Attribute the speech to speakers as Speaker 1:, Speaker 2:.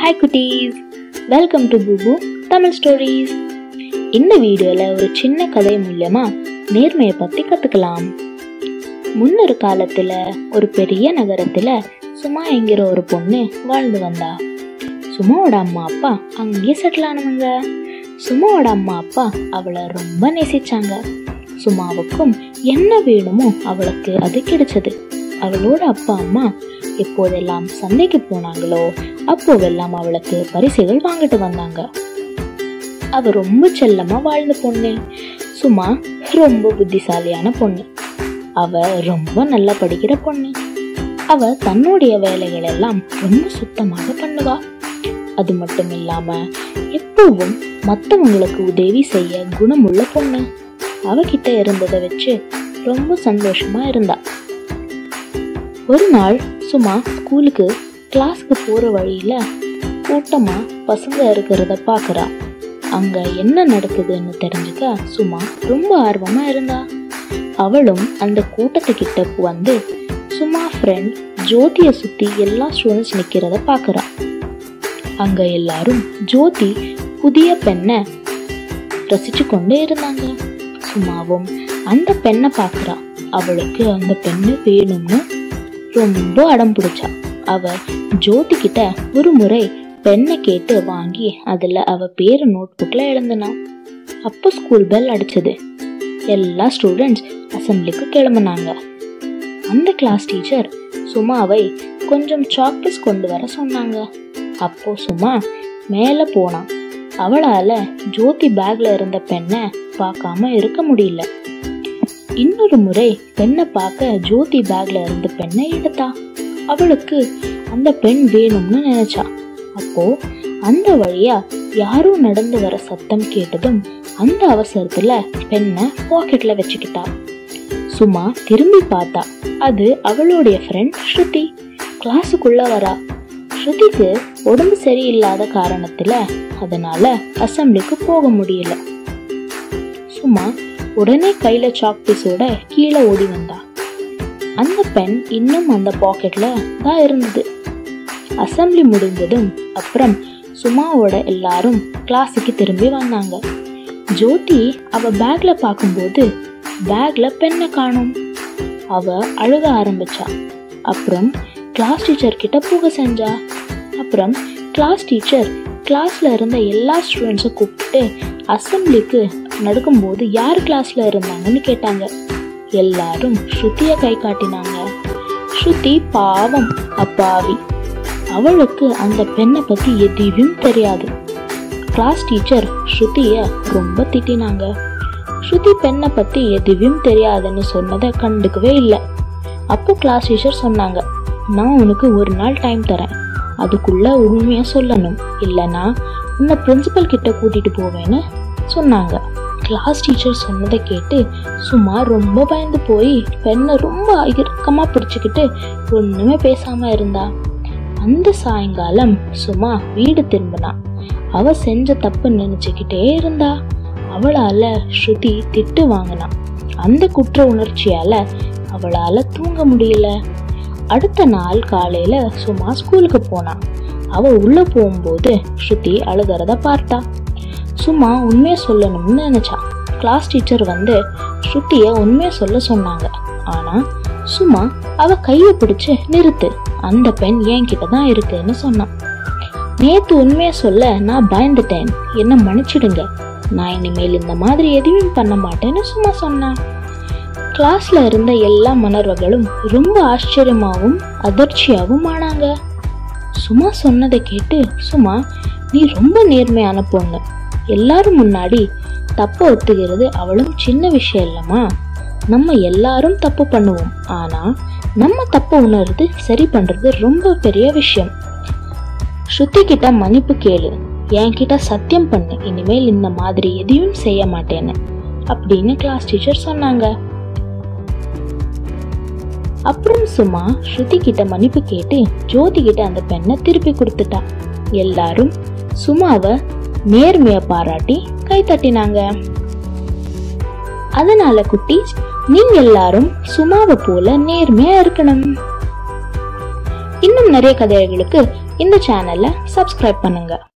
Speaker 1: hi குட்டீஸ் welcome to பூபு Tamil stories இந்த வீடியோல ஒரு சின்ன கதை மூலமா நேர்மையை பத்தி கத்துக்கலாம் முன்னொரு காலத்துல ஒரு பெரிய நகரத்துல சுமா என்கிற ஒரு பொண்ணு வாழ்ந்து வந்தா சுமாவோட அம்மா அப்பா அங்கேயே செட்டில் ஆனவங்க சுமாவோட அம்மா அப்பா அவளை ரொம்ப நேசிச்சாங்க சுமாவுக்கும் என்ன வேணுமோ அவளுக்கு அது கிடைச்சது அவளோட அப்பா அம்மா எப்போதெல்லாம் சந்தைக்கு போனாங்களோ அப்போவெல்லாம் அவளுக்கு பரிசுகள் வாங்கிட்டு வந்தாங்க அவ ரொம்ப செல்லமா வாழ்ந்த பொண்ணு சும்மா ரொம்ப புத்திசாலியான பொண்ணு அவ ரொம்ப நல்லா படிக்கிற பொண்ணு அவ தன்னுடைய வேலைகள் எல்லாம் ரொம்ப சுத்தமாக பண்ணுவா அது மட்டும் இல்லாம எப்பவும் மற்றவங்களுக்கு உதவி செய்ய குணமுள்ள பொண்ணு அவகிட்ட இருந்ததை வச்சு ரொம்ப சந்தோஷமா இருந்தா ஒரு நாள் சும்மா ஸ்கூலுக்கு கிளாஸ்க்கு போற வழியில கூட்டமா பசங்க இருக்கிறத பாக்குறா அங்க என்ன நடக்குதுன்னு தெரிஞ்சுக்க சும்மா ரொம்ப ஆர்வமா இருந்தா அவளும் அந்த கூட்டத்துக்கிட்ட வந்து சும்மா ஃப்ரெண்ட் ஜோதியை சுத்தி எல்லா ஸ்டூடெண்ட்ஸ் நிக்கிறத பாக்குறா அங்க எல்லாரும் ஜோதி புதிய பெண்ணை ரசிச்சு கொண்டு இருந்தாங்க சும்மாவும் அந்த பெண்ணை பார்க்குறா அவளுக்கு அந்த பெண்ணு வேணும்னு ரொம்ப அடம் பிடிச்சா அவ ஜோதி கிட்ட ஒரு முறை பெண்ணை கேட்டு வாங்கி அதுல அவ பேரு நோட் புக்ல எழுந்தினான் அப்போ ஸ்கூல் பெல் அடிச்சது எல்லா ஸ்டூடெண்ட்ஸ் அசம்பிளிக்கு கிளம்புனாங்க அந்த கிளாஸ் டீச்சர் சுமாவை கொஞ்சம் சாக்லேட்ஸ் கொண்டு வர சொன்னாங்க அப்போ சும்மா மேலே போனான் அவளால ஜோதி பேக்ல இருந்த பெண்ணை பார்க்காம இருக்க முடியல இன்னொரு முறை பெண்ணை பார்க்க ஜோதி பேக்ல இருந்த பெண்ணை எடுத்தா அவளுக்கு அந்த பெண் வேணும்னு நினைச்சா அப்போ அந்த வழியா யாரோ நடந்து வர சத்தம் கேட்டதும் அந்த அவசரத்துல பெண்ணை பாக்கெட்ல வச்சுக்கிட்டா சும்மா திரும்பி பார்த்தா அது அவளுடைய ஃப்ரெண்ட் ஸ்ருதி கிளாஸுக்குள்ள வரா ஸ்ருதிக்கு உடம்பு சரியில்லாத காரணத்துல அதனால அசம்பிளிக்கு போக முடியல சும்மா உடனே கையில சாக் பீஸோட கீழே ஓடி வந்தா அந்த பென் இன்னும் அந்த பாக்கெட்ல தான் இருந்தது அசம்பிளி முடிந்ததும் அப்புறம் சுமாவோட எல்லாரும் கிளாஸுக்கு திரும்பி வந்தாங்க ஜோதி அவ பேக்ல பார்க்கும்போது பேக்ல பெண்ணை காணும் அவ அழுக ஆரம்பிச்சா அப்புறம் கிளாஸ் டீச்சர் கிட்ட போக செஞ்சா அப்புறம் கிளாஸ் டீச்சர் கிளாஸ்ல இருந்த எல்லா ஸ்டூடெண்ட்ஸும் கூப்பிட்டு அசம்பிளிக்கு நடக்கும்போது யார் கிளாஸ்ல இருந்தாங்கன்னு கேட்டாங்க எல்லாரும் ஸ்ருதிய கை காட்டினாங்க ஸ்ருதி பாவம் அப்பாவி அவளுக்கு அந்த பெண்ணை பத்தி எதுவும் தெரியாது கிளாஸ் டீச்சர் ஸ்ருதிய ரொம்ப திட்டினாங்க ஸ்ருதி பெண்ணை பத்தி எதுவும் தெரியாதுன்னு சொன்னதை கண்டுக்கவே இல்லை அப்போ கிளாஸ் டீச்சர் சொன்னாங்க நான் உனக்கு ஒரு நாள் டைம் தரேன் அதுக்குள்ள உண்மையா சொல்லணும் இல்லைன்னா உன்னை பிரின்சிபல் கிட்ட கூட்டிட்டு போவேன்னு சொன்னாங்க கிளாஸ் டீச்சர் சொன்னதை கேட்டு சும்மா ரொம்ப பயந்து போய் பெண்ணை ரொம்ப இறுக்கமா பிடிச்சுக்கிட்டு ஒண்ணுமே பேசாம இருந்தா அந்த சாயங்காலம் சும்மா வீடு திரும்பினா அவ செஞ்ச தப்பு நினைச்சுக்கிட்டே இருந்தா அவளால ஸ்ருதி திட்டு வாங்கினா அந்த குற்ற உணர்ச்சியால அவளால தூங்க முடியல அடுத்த நாள் காலையில சும்மா ஸ்கூலுக்கு போனா அவ உள்ள போகும்போது ஸ்ருதி அழுகிறத பார்த்தா சும்மா உண்மையை சொல்லணும்னு நினைச்சா கிளாஸ் டீச்சர் வந்து ஸ்ருதிய உண்மையை சொல்ல சொன்னாங்க ஆனா சும்மா அவ கையை பிடிச்சு நிறுத்து அந்த பெண் என்கிட்ட தான் இருக்குன்னு சொன்னான் நேத்து உண்மையை சொல்ல நான் பயந்துட்டேன் என்ன மன்னிச்சிடுங்க நான் இனிமேல் இந்த மாதிரி எதுவும் பண்ண மாட்டேன்னு சும்மா சொன்னான் கிளாஸ்ல இருந்த எல்லா மணர்வர்களும் ரொம்ப ஆச்சரியமாவும் அதிர்ச்சியாவும் ஆனாங்க சும்மா சொன்னதை கேட்டு சும்மா நீ ரொம்ப நேர்மையான பொண்ணு எல்லாரும் முன்னாடி தப்ப ஒத்துக்கிறது அவளும் சின்ன விஷயம் இல்லம்மா நம்ம எல்லாரும் தப்பு பண்ணுவோம் ஆனா நம்ம தப்பு உணர்றது சரி பண்றது ரொம்ப பெரிய விஷயம் ஸ்ருதி கிட்ட மன்னிப்பு கேளு என்கிட்ட சத்தியம் பண்ணு இனிமேல் இந்த மாதிரி எதையும் செய்ய மாட்டேன்னு அப்படின்னு கிளாஸ் டீச்சர் சொன்னாங்க அப்புறம் சும்மா ஸ்ருதி கிட்ட மன்னிப்பு கேட்டு ஜோதி கிட்ட அந்த பெண்ணை திருப்பி கொடுத்துட்டா எல்லாரும் சுமாவை நேர்மைய பாராட்டி கை தட்டினாங்க அதனால குட்டீஸ் நீங்க எல்லாரும் சுமாவை போல நேர்மையா இருக்கணும் இன்னும் நிறைய கதைகளுக்கு இந்த சேனலை சப்ஸ்கிரைப் பண்ணுங்க